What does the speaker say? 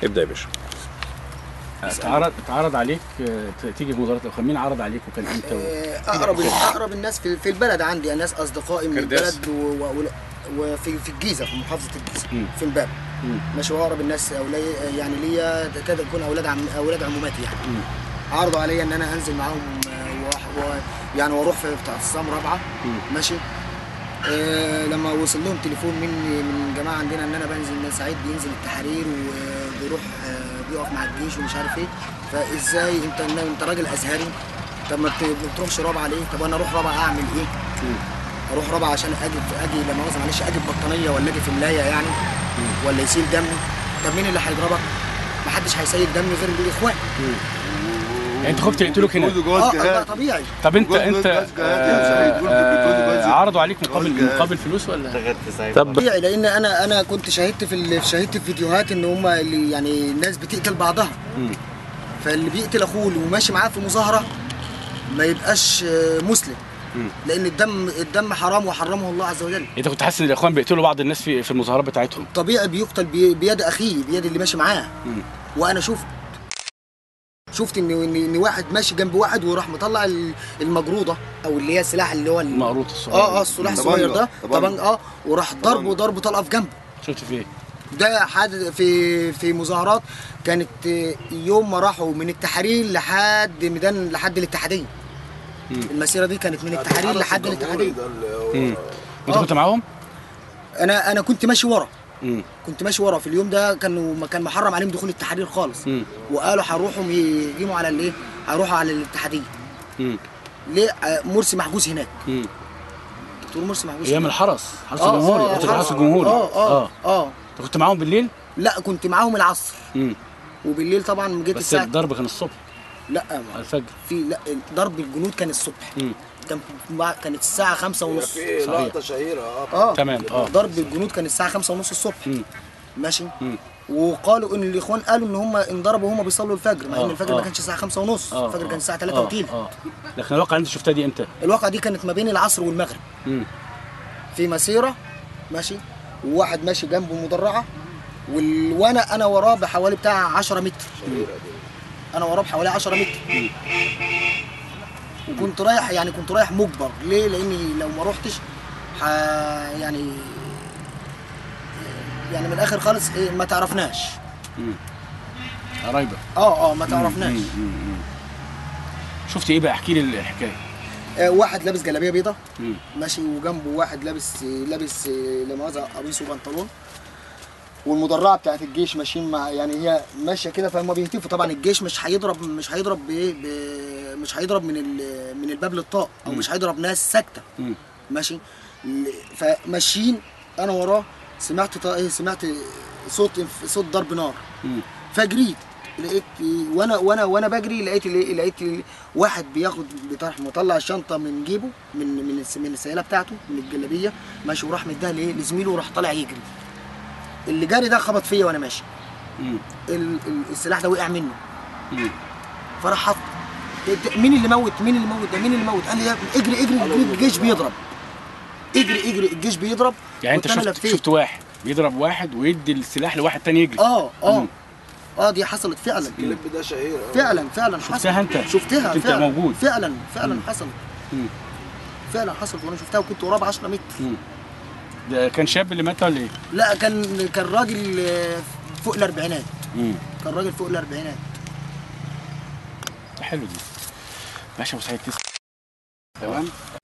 ابدا يا باشا اتعرض اتعرض عليك آه، ت- تيجي في مظاهرات الاخوان مين عرض عليك وكان امتى و... آه، اقرب اقرب الناس في, في البلد عندي ناس اصدقائي من كرداس. البلد و- و- وفي في الجيزه في محافظه الجيزه مم. في امبابه مم. ماشي واقرب الناس أولي يعني ليا تكاد يكون اولاد عم اولاد عموماتي يعني مم. عرضوا عليا ان انا انزل معاهم آه، وأح- و... يعني واروح في بتاع الصام رابعه مم. ماشي آه لما وصل لهم تليفون مني من جماعه عندنا ان انا بنزل سعيد بينزل التحرير وبيروح آه بيقف مع الجيش ومش عارف ايه فازاي انت انت راجل ازهري طب ما بت- ما بتروحش رابعه ليه؟ طب انا اروح رابعه اعمل ايه؟ اروح رابعه عشان اجي اجي لما مؤاخذه معلش اجي ببطانيه ولا اجي في ملايه يعني ولا يسيل دمي طب مين اللي هيضربك؟ محدش هيسيل دمي غير الاخوان يعني انت خفت يقتلوك هنا اه ده طبيعي طب انت انت آه، آه، عرضوا عليك مقابل مقابل فلوس ولا طب طبيعي لان انا انا كنت شاهدت في ال- شاهدت في فيديوهات ان هم اللي يعني الناس بتقتل بعضها مم. فاللي بيقتل اخوه اللي وماشي معاه في مظاهره ما يبقاش آه، مسلم مم. لان الدم الدم حرام وحرمه الله عز وجل انت كنت حاسس ان الاخوان بيقتلوا بعض الناس في في المظاهرات بتاعتهم طبيعي بيقتل بي- بيد اخيه بيد اللي ماشي معاه مم. وانا شفت شفت ان ان إن واحد ماشي جنب واحد وراح مطلع ال- المجروده او اللي هي السلاح اللي هو ال- المقروط الصغير اه اه السلاح الصغير ده طبنجة. طبعا اه وراح ضربه ضربه طلقه في جنبه شفت في ايه؟ ده حادث في في مظاهرات كانت آه، يوم ما راحوا من التحرير لحد ميدان لحد الاتحاديه مم. المسيره دي كانت من التحرير لحد الاتحاديه مم. انت آه. كنت معاهم؟ انا انا كنت ماشي ورا مم. كنت ماشي ورا في اليوم ده كانوا ما كان محرم عليهم دخول التحرير خالص مم. وقالوا هيروحوا يقيموا على الايه هيروحوا على الاتحاديه مم. ليه آه، مرسي محجوز هناك مم. دكتور مرسي محجوز ايام هناك. الحرس حرس آه، الجمهوري آه، كنت في آه، الحرس الجمهوري اه اه اه انت كنت معاهم بالليل؟ لا كنت معاهم العصر مم. وبالليل طبعا جيت بس الساعه الضرب كان الصبح لا على الفجر في لا ضرب الجنود كان الصبح مم. كان مع- كانت الساعة خمسة ونص في صحيح. لقطه شهيره اه اه تمام اه ضرب الجنود كان الساعة خمسة ونص الصبح مم. ماشي مم. وقالوا ان الاخوان قالوا ان هم انضربوا وهم بيصلوا الفجر مع آه، ان الفجر آه. ما كانش الساعة خمسة ونص اه الفجر كان الساعة آه، 3 آه، وتلت اه لكن الواقع انت شفتها دي امتى؟ الواقعة دي كانت ما بين العصر والمغرب مم. في مسيرة ماشي وواحد ماشي جنبه مدرعة وال... وانا انا وراه بحوالي بتاع 10 متر انا وراه بحوالي 10 متر وكنت رايح يعني كنت رايح مجبر ليه لاني لو ما روحتش ح... يعني يعني من الاخر خالص إيه ما تعرفناش قرايبك اه اه ما تعرفناش مم. مم. مم. شفت ايه بقى احكي لي الحكايه آه واحد لابس جلابيه بيضه مم. ماشي وجنبه واحد لابس لابس لا مؤاخذه قميص وبنطلون والمدرعه بتاعت الجيش ماشيين مع يعني هي ماشيه كده فهم بيهتفوا طبعا الجيش مش هيضرب مش هيضرب بايه ب- مش هيضرب من ال- من الباب للطاق او مش هيضرب ناس ساكته مم. ماشي ل- فماشيين انا وراه سمعت طا- ايه سمعت صوت صوت ضرب نار مم. فجريت لقيت وانا وانا وانا بجري لقيت لقيت واحد بياخد بيطرح مطلع الشنطه من جيبه من من الس- من السياله بتاعته من الجلابيه ماشي وراح مديها لايه لزميله وراح طالع يجري اللي جاري ده خبط فيا وانا ماشي مم. ال- ال- السلاح ده وقع منه مم. فراح حط إنت- مين اللي موت مين اللي موت ده مين اللي موت قال لي يا ابني اجري اجري اجري الجيش بيضرب اجري اجري الجيش بيضرب يعني انت كنت أنا شفت لفيت. شفت واحد بيضرب واحد ويدي السلاح لواحد تاني يجري اه اه مم. اه دي حصلت فعلا الكليب ده شهير آه. فعلا فعلا حصلت شفتها انت؟ شفتها كنت انت فعلا موجود؟ فعلا فعلا مم. حصلت مم. فعلا حصلت وانا شفتها وكنت وراه ب 10 متر مم. ده كان شاب اللي مات ولا ايه؟ لا كان كان راجل آه، فوق الاربعينات مم. كان راجل فوق الاربعينات ده حلو دي ماشي يا ابو سعيد تسلم تمام